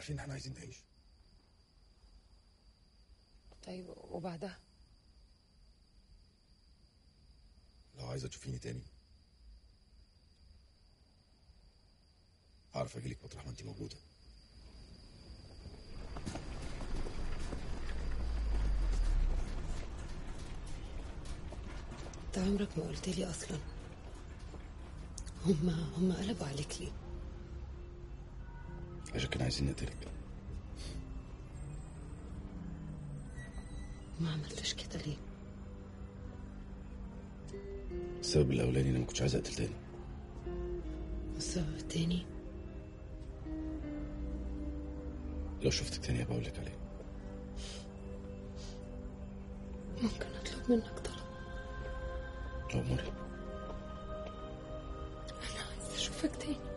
عارفين ان احنا عايزين نعيش طيب وبعدها لو عايزه تشوفيني تاني عارف اجيلك مطرح ما انت موجوده انت عمرك ما قلت لي اصلا هما هما قلبوا عليك ليه عشان كانوا عايزين نقتلك ما عملتش كده ليه السبب الاولاني انا ما كنتش عايز اقتل تاني والسبب التاني لو شفتك تاني هبقى اقول لك عليه ممكن اطلب منك طلب لو مري انا عايزه اشوفك تاني